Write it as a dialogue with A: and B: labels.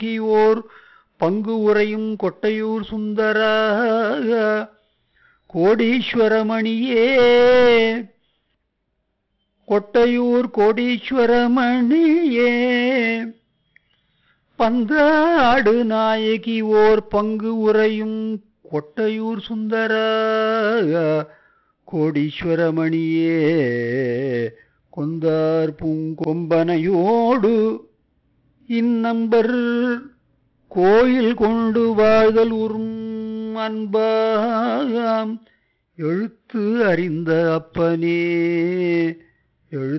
A: ஓர் பங்கு உரையும் கொட்டையூர் சுந்தர கோடீஸ்வரமணியே கொட்டையூர் கோடீஸ்வரமணியே பந்தாடு நாயகி ஓர் பங்கு உரையும் கொட்டையூர் சுந்தர கோடீஸ்வரமணியே கொந்தார் பூங்கொம்பனையோடு இந்நம்பர் கோயில் கொண்டு வாழ்தல் உறும் அன்பாம் எழுத்து அறிந்த அப்பனே எழுத்து